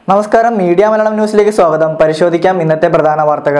നമസ്കാരം മീഡിയ മലയാളം ന്യൂസിലേക്ക് സ്വാഗതം പരിശോധിക്കാം ഇന്നത്തെ പ്രധാന വാർത്തകൾ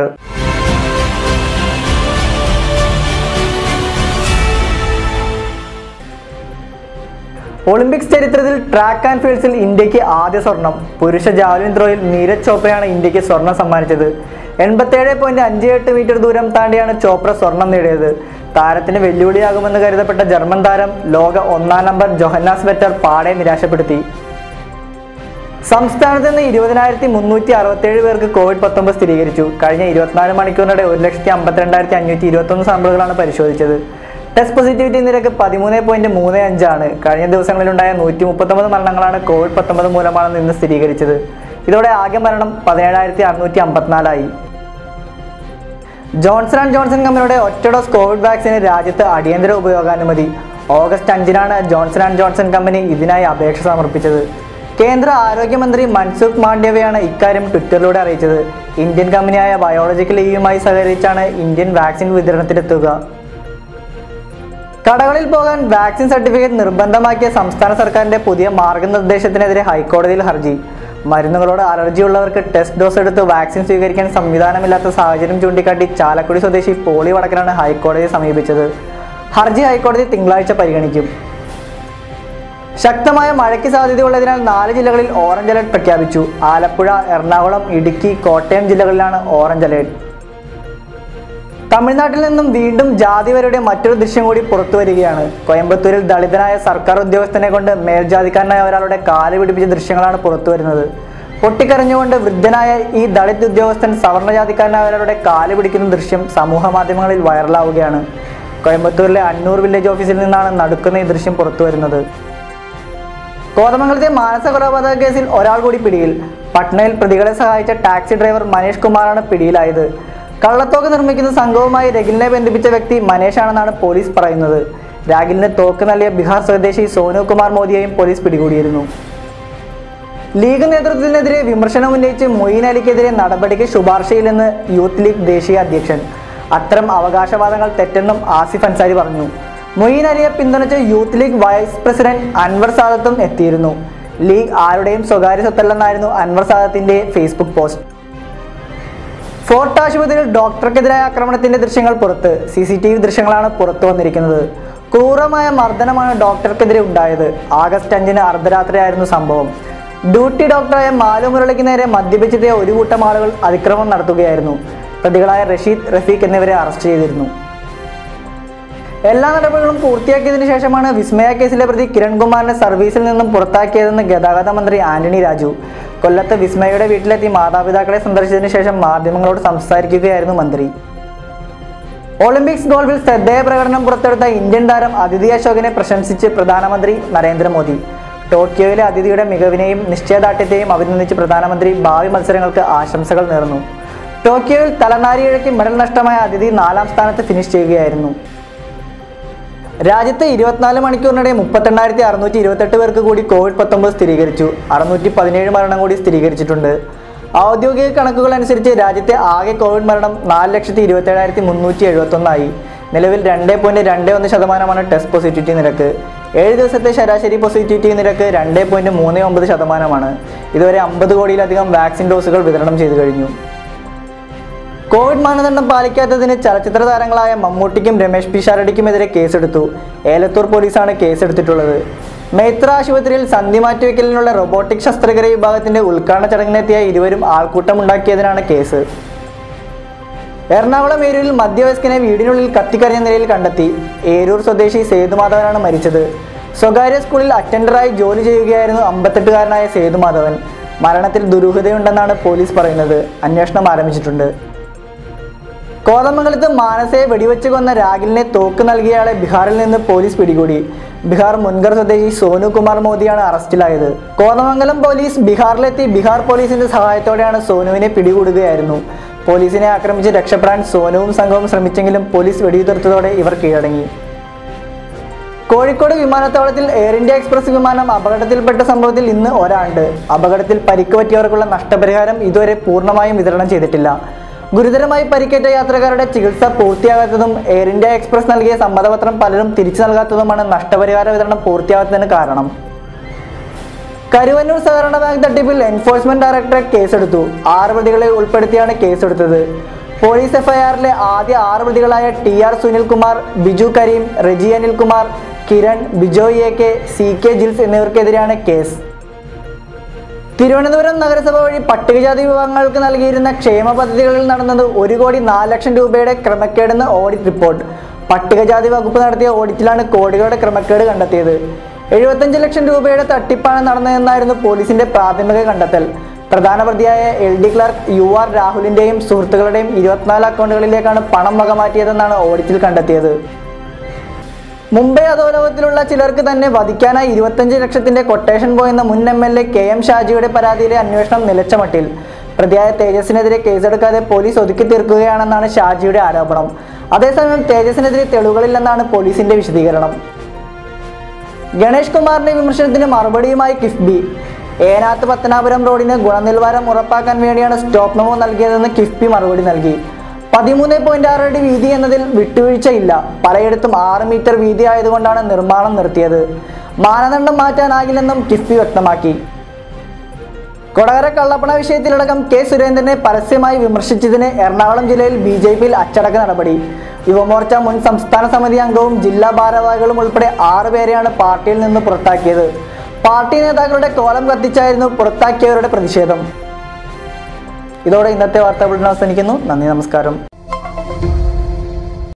ഒളിമ്പിക്സ് ചരിത്രത്തിൽ ട്രാക്ക് ആൻഡ് ഫീൽഡ്സിൽ ഇന്ത്യക്ക് ആദ്യ സ്വർണം പുരുഷ ജാവലിൻ ത്രോയിൽ നീരജ് ചോപ്രയാണ് ഇന്ത്യക്ക് സ്വർണം സമ്മാനിച്ചത് എൺപത്തേഴ് പോയിന്റ് അഞ്ച് എട്ട് മീറ്റർ ദൂരം താണ്ടിയാണ് ചോപ്ര സ്വർണം നേടിയത് താരത്തിന് വെല്ലുവിളിയാകുമെന്ന് കരുതപ്പെട്ട ജർമ്മൻ താരം ലോക ഒന്നാം നമ്പർ ജൊഹന്നാസ് വെറ്റർ പാടെ നിരാശപ്പെടുത്തി സംസ്ഥാനത്ത് നിന്ന് ഇരുപതിനായിരത്തി മുന്നൂറ്റി അറുപത്തേഴ് പേർക്ക് കോവിഡ് പത്തൊമ്പത് സ്ഥിരീകരിച്ചു കഴിഞ്ഞ ഇരുപത്തിനാല് മണിക്കൂറിനിടെ ഒരു ലക്ഷത്തി അമ്പത്തിരണ്ടായിരത്തി അഞ്ഞൂറ്റി ഇരുപത്തൊന്ന് സാമ്പിളുകളാണ് പരിശോധിച്ചത് ടെസ്റ്റ് പോസിറ്റിവിറ്റി നിരക്ക് പതിമൂന്ന് പോയിന്റ് മൂന്ന് അഞ്ചാണ് കഴിഞ്ഞ ദിവസങ്ങളിലുണ്ടായ നൂറ്റി മുപ്പത്തൊമ്പത് മരണങ്ങളാണ് കോവിഡ് പത്തൊമ്പത് മൂലമാണെന്ന് ഇന്ന് സ്ഥിരീകരിച്ചത് ഇതോടെ ആകെ മരണം പതിനേഴായിരത്തി അറുന്നൂറ്റി അമ്പത്തിനാലായി ജോൺസൺ ആൻഡ് ജോൺസൺ കമ്പനിയുടെ ഒറ്റ ഡോസ് കോവിഡ് വാക്സിന് രാജ്യത്ത് അടിയന്തര ഉപയോഗാനുമതി ഓഗസ്റ്റ് അഞ്ചിനാണ് ജോൺസൺ ആൻഡ് ജോൺസൺ കമ്പനി ഇതിനായി അപേക്ഷ സമർപ്പിച്ചത് കേന്ദ്ര ആരോഗ്യമന്ത്രി മൻസുഖ് മാണ്ഡവ്യയാണ് ഇക്കാര്യം ട്വിറ്ററിലൂടെ അറിയിച്ചത് ഇന്ത്യൻ കമ്പനിയായ ബയോളജിക്കൽ ഇയുമായി സഹകരിച്ചാണ് ഇന്ത്യൻ വാക്സിൻ വിതരണത്തിലെത്തുക കടകളിൽ പോകാൻ വാക്സിൻ സർട്ടിഫിക്കറ്റ് നിർബന്ധമാക്കിയ സംസ്ഥാന സർക്കാരിന്റെ പുതിയ മാർഗനിർദ്ദേശത്തിനെതിരെ ഹൈക്കോടതിയിൽ ഹർജി മരുന്നുകളോട് അലർജിയുള്ളവർക്ക് ടെസ്റ്റ് ഡോസ് എടുത്ത് വാക്സിൻ സ്വീകരിക്കാൻ സംവിധാനമില്ലാത്ത സാഹചര്യം ചൂണ്ടിക്കാട്ടി ചാലക്കുടി സ്വദേശി പോളി വടക്കനാണ് ഹൈക്കോടതിയെ സമീപിച്ചത് ഹർജി ഹൈക്കോടതി തിങ്കളാഴ്ച പരിഗണിക്കും ശക്തമായ മഴയ്ക്ക് സാധ്യതയുള്ളതിനാൽ നാല് ജില്ലകളിൽ ഓറഞ്ച് അലർട്ട് പ്രഖ്യാപിച്ചു ആലപ്പുഴ എറണാകുളം ഇടുക്കി കോട്ടയം ജില്ലകളിലാണ് ഓറഞ്ച് അലർട്ട് തമിഴ്നാട്ടിൽ നിന്നും വീണ്ടും ജാതിവരുടെ മറ്റൊരു ദൃശ്യം കൂടി പുറത്തു വരികയാണ് കോയമ്പത്തൂരിൽ ദളിതനായ സർക്കാർ ഉദ്യോഗസ്ഥനെ കൊണ്ട് മേൽജാതിക്കാരനായ ഒരാളുടെ കാല് പിടിപ്പിച്ച ദൃശ്യങ്ങളാണ് പുറത്തു വരുന്നത് പൊട്ടിക്കരഞ്ഞുകൊണ്ട് വൃദ്ധനായ ഈ ദളിത് ഉദ്യോഗസ്ഥൻ സവർണജാതിക്കാരനായ ഒരാളുടെ കാല് പിടിക്കുന്ന ദൃശ്യം സമൂഹ മാധ്യമങ്ങളിൽ വൈറലാവുകയാണ് കോയമ്പത്തൂരിലെ അന്നൂർ വില്ലേജ് ഓഫീസിൽ നിന്നാണ് നടുക്കുന്ന ഈ ദൃശ്യം പുറത്തു വരുന്നത് കോതമംഗലത്തെ മാനസ കൊലപാതക കേസിൽ ഒരാൾ കൂടി പിടിയിൽ പട്നയിൽ പ്രതികളെ സഹായിച്ച ടാക്സി ഡ്രൈവർ മനേഷ് കുമാറാണ് പിടിയിലായത് കള്ളത്തോക്ക് നിർമ്മിക്കുന്ന സംഘവുമായി രഗിലിനെ ബന്ധിപ്പിച്ച വ്യക്തി മനേഷാണെന്നാണ് പോലീസ് പറയുന്നത് രാഗിലിന് തോക്ക് നൽകിയ ബീഹാർ സ്വദേശി സോനു കുമാർ മോദിയെയും പോലീസ് പിടികൂടിയിരുന്നു ലീഗ് നേതൃത്വത്തിനെതിരെ വിമർശനം ഉന്നയിച്ച് മൊയ്ൻ അലിക്കെതിരെ നടപടിക്ക് ശുപാർശയില്ലെന്ന് യൂത്ത് ലീഗ് ദേശീയ അധ്യക്ഷൻ അത്തരം അവകാശവാദങ്ങൾ തെറ്റെന്നും ആസിഫ് അൻസാരി പറഞ്ഞു മൊയ്ൻ അലിയെ പിന്തുണച്ച് Youth League vice president Anwar സാദത്തും എത്തിയിരുന്നു ലീഗ് ആരുടെയും സ്വകാര്യ സ്വത്തല്ലെന്നായിരുന്നു അൻവർ സാദത്തിന്റെ ഫേസ്ബുക്ക് പോസ്റ്റ് ഫോർട്ട് ആശുപത്രിയിൽ ഡോക്ടർക്കെതിരായ ആക്രമണത്തിന്റെ ദൃശ്യങ്ങൾ പുറത്ത് സി സി ടി വി ദൃശ്യങ്ങളാണ് പുറത്തു വന്നിരിക്കുന്നത് ക്രൂരമായ മർദ്ദനമാണ് ഡോക്ടർക്കെതിരെ ഉണ്ടായത് ആഗസ്റ്റ് അഞ്ചിന് അർദ്ധരാത്രിയായിരുന്നു സംഭവം ഡ്യൂട്ടി ഡോക്ടറായ മാലു മുരളിക്ക് നേരെ മദ്യപിച്ചെത്തിയ ഒരു കൂട്ടം ആളുകൾ അതിക്രമം നടത്തുകയായിരുന്നു പ്രതികളായ റഷീദ് റഫീഖ് എന്നിവരെ അറസ്റ്റ് ചെയ്തിരുന്നു എല്ലാ നടപടികളും പൂർത്തിയാക്കിയതിനു ശേഷമാണ് വിസ്മയ കേസിലെ പ്രതി കിരൺകുമാറിനെ സർവീസിൽ നിന്നും പുറത്താക്കിയതെന്ന് ഗതാഗത മന്ത്രി ആന്റണി രാജു കൊല്ലത്ത് വിസ്മയയുടെ വീട്ടിലെത്തി മാതാപിതാക്കളെ സന്ദർശിച്ചതിനു ശേഷം മാധ്യമങ്ങളോട് സംസാരിക്കുകയായിരുന്നു മന്ത്രി ഒളിമ്പിക്സ് ഗോൾഫിൽ ശ്രദ്ധേയ പ്രകടനം പുറത്തെടുത്ത ഇന്ത്യൻ താരം അതിഥി അശോകനെ പ്രശംസിച്ച് പ്രധാനമന്ത്രി നരേന്ദ്രമോദി ടോക്കിയോയിലെ അതിഥിയുടെ മികവിനെയും നിശ്ചയദാർഢ്യത്തെയും അഭിനന്ദിച്ച് പ്രധാനമന്ത്രി ഭാവി മത്സരങ്ങൾക്ക് ആശംസകൾ നേർന്നു ടോക്കിയോയിൽ തലനാരിഴയ്ക്ക് മെഡൽ നഷ്ടമായ അതിഥി നാലാം സ്ഥാനത്ത് ഫിനിഷ് ചെയ്യുകയായിരുന്നു രാജ്യത്ത് ഇരുപത്തിനാല് മണിക്കൂറിനിടെ മുപ്പത്തെണ്ണായിരത്തി അറുന്നൂറ്റി ഇരുപത്തെട്ട് പേർക്ക് കൂടി കോവിഡ് പത്തൊമ്പത് സ്ഥിരീകരിച്ചു അറുന്നൂറ്റി പതിനേഴ് മരണം കൂടി സ്ഥിരീകരിച്ചിട്ടുണ്ട് ഔദ്യോഗിക കണക്കുകൾ അനുസരിച്ച് രാജ്യത്തെ ആകെ കോവിഡ് മരണം നാല് ലക്ഷത്തി ഇരുപത്തേഴായിരത്തി മുന്നൂറ്റി എഴുപത്തൊന്നായി നിലവിൽ രണ്ട് പോയിന്റ് രണ്ട് ഒന്ന് ശതമാനമാണ് ടെസ്റ്റ് പോസിറ്റിവിറ്റി നിരക്ക് ഏഴ് ദിവസത്തെ ശരാശരി പോസിറ്റിവിറ്റി നിരക്ക് രണ്ട് പോയിന്റ് മൂന്ന് ഒമ്പത് ശതമാനമാണ് ഇതുവരെ അമ്പത് കോടിയിലധികം വാക്സിൻ ഡോസുകൾ വിതരണം ചെയ്തു കഴിഞ്ഞു കോവിഡ് മാനദണ്ഡം പാലിക്കാത്തതിന് ചലച്ചിത്ര താരങ്ങളായ മമ്മൂട്ടിക്കും രമേഷ് പിഷാരടിക്കുമെതിരെ കേസെടുത്തു ഏലത്തൂർ പോലീസാണ് കേസെടുത്തിട്ടുള്ളത് മേത്ര ആശുപത്രിയിൽ സന്ധി മാറ്റിവെക്കലിനുള്ള റോബോട്ടിക് ശസ്ത്രക്രിയ വിഭാഗത്തിന്റെ ഉദ്ഘാടന ചടങ്ങിനെത്തിയ ഇരുവരും ആൾക്കൂട്ടമുണ്ടാക്കിയതിനാണ് കേസ് എറണാകുളം ഏരൂരിൽ മധ്യവയസ്കനെ വീടിനുള്ളിൽ കത്തിക്കറിഞ്ഞ നിലയിൽ കണ്ടെത്തി ഏരൂർ സ്വദേശി സേതുമാധവനാണ് മരിച്ചത് സ്വകാര്യ സ്കൂളിൽ അറ്റൻഡറായി ജോലി ചെയ്യുകയായിരുന്നു അമ്പത്തെട്ടുകാരനായ സേതുമാധവൻ മരണത്തിൽ ദുരൂഹതയുണ്ടെന്നാണ് പോലീസ് പറയുന്നത് അന്വേഷണം ആരംഭിച്ചിട്ടുണ്ട് കോതമംഗലത്ത് മാനസയെ വെടിവെച്ച് കൊന്ന രാഗിലിനെ തോക്ക് നൽകിയയാളെ ബീഹാറിൽ നിന്ന് പോലീസ് പിടികൂടി ബീഹാർ മുൻഗർ സ്വദേശി സോനു കുമാർ മോദിയാണ് അറസ്റ്റിലായത് കോതമംഗലം പോലീസ് ബീഹാറിലെത്തി ബീഹാർ പോലീസിന്റെ സഹായത്തോടെയാണ് സോനുവിനെ പിടികൂടുകയായിരുന്നു പോലീസിനെ ആക്രമിച്ച് രക്ഷപ്പെടാൻ സോനുവും സംഘവും ശ്രമിച്ചെങ്കിലും പോലീസ് വെടിയുതിർത്തതോടെ ഇവർ കീഴടങ്ങി കോഴിക്കോട് വിമാനത്താവളത്തിൽ എയർ ഇന്ത്യ എക്സ്പ്രസ് വിമാനം അപകടത്തിൽപ്പെട്ട സംഭവത്തിൽ ഇന്ന് ഒരാണ്ട് അപകടത്തിൽ പരിക്ക് പറ്റിയവർക്കുള്ള നഷ്ടപരിഹാരം ഇതുവരെ പൂർണ്ണമായും വിതരണം ചെയ്തിട്ടില്ല ഗുരുതരമായി പരിക്കേറ്റ യാത്രക്കാരുടെ ചികിത്സ പൂർത്തിയാകാത്തതും എയർ ഇന്ത്യ എക്സ്പ്രസ് നൽകിയ സമ്മതപത്രം പലരും തിരിച്ചു നൽകാത്തതുമാണ് നഷ്ടപരിഹാര വിതരണം പൂർത്തിയാകാത്തതിന് കാരണം കരുവന്നൂർ സഹകരണ ബാങ്ക് തട്ടിപ്പിൽ എൻഫോഴ്സ്മെന്റ് ഡയറക്ടറേറ്റ് കേസെടുത്തു ആറ് പ്രതികളെ ഉൾപ്പെടുത്തിയാണ് കേസെടുത്തത് പോലീസ് എഫ്ഐആറിലെ ആദ്യ ആറ് പ്രതികളായ T R Sunilkumar Biju Kareem Reji Anilkumar Kiran Bijoy A K C K Jils എന്നിവർക്കെതിരെയാണ് കേസ് തിരുവനന്തപുരം നഗരസഭ വഴി പട്ടികജാതി വിഭാഗങ്ങൾക്ക് നൽകിയിരുന്ന ക്ഷേമ പദ്ധതികളിൽ നടന്നത് ഒരു കോടി നാല് ലക്ഷം രൂപയുടെ ക്രമക്കേടെന്ന് ഓഡിറ്റ് റിപ്പോർട്ട് പട്ടികജാതി വകുപ്പ് നടത്തിയ ഓഡിറ്റിലാണ് കോടികളുടെ ക്രമക്കേട് കണ്ടെത്തിയത് എഴുപത്തഞ്ച് ലക്ഷം രൂപയുടെ തട്ടിപ്പാണ് നടന്നതെന്നായിരുന്നു പോലീസിന്റെ പ്രാഥമിക കണ്ടെത്തൽ പ്രധാന പ്രതിയായ L D clerk U R രാഹുലിന്റെയും സുഹൃത്തുക്കളുടെയും ഇരുപത്തിനാല് അക്കൗണ്ടുകളിലേക്കാണ് പണം വകമാറ്റിയതെന്നാണ് ഓഡിറ്റിൽ കണ്ടെത്തിയത് മുംബൈ അധോലോകത്തിലുള്ള ചിലർക്ക് തന്നെ വധിക്കാനായി ഇരുപത്തഞ്ച് ലക്ഷത്തിന്റെ കൊട്ടേഷൻ പോയെന്ന മുൻ M L A K M ഷാജിയുടെ പരാതിയിലെ അന്വേഷണം നിലച്ച മട്ടിൽ പ്രതിയായ തേജസിനെതിരെ കേസെടുക്കാതെ പോലീസ് ഒതുക്കി തീർക്കുകയാണെന്നാണ് ഷാജിയുടെ ആരോപണം അതേസമയം തേജസിനെതിരെ തെളിവുകളില്ലെന്നാണ് പോലീസിന്റെ വിശദീകരണം ഗണേഷ് കുമാറിന്റെ വിമർശനത്തിന് മറുപടിയുമായി കിഫ്ബി ഏനാത്ത് പത്തനാപുരം റോഡിന് ഗുണനിലവാരം ഉറപ്പാക്കാൻ വേണ്ടിയാണ് സ്റ്റോപ്പ് മെമ്മോ നൽകിയതെന്ന് കിഫ്ബി മറുപടി നൽകി പതിമൂന്ന് പോയിന്റ് ആറ് അടി വീതി എന്നതിൽ വിട്ടുവീഴ്ചയില്ല പലയിടത്തും ആറ് മീറ്റർ വീതി ആയതുകൊണ്ടാണ് നിർമ്മാണം നിർത്തിയത് മാനദണ്ഡം മാറ്റാനാകില്ലെന്നും കിഫ്ബി വ്യക്തമാക്കി കൊടകര കള്ളപ്പണ വിഷയത്തിലടക്കം കെ സുരേന്ദ്രനെ പരസ്യമായി വിമർശിച്ചതിന് എറണാകുളം ജില്ലയിൽ ബി ജെ പിയിൽ അച്ചടക്ക നടപടി യുവമോർച്ച മുൻ സംസ്ഥാന സമിതി അംഗവും ജില്ലാ ഭാരവാഹികളും ഉൾപ്പെടെ ആറുപേരെയാണ് പാർട്ടിയിൽ നിന്ന് പുറത്താക്കിയത് പാർട്ടി നേതാക്കളുടെ കോലം കത്തിച്ചായിരുന്നു പുറത്താക്കിയവരുടെ പ്രതിഷേധം ഇതോടെ ഇന്നത്തെ വാർത്താ ബുള്ളറ്റിൻ അവസാനിക്കുന്നു നന്ദി നമസ്കാരം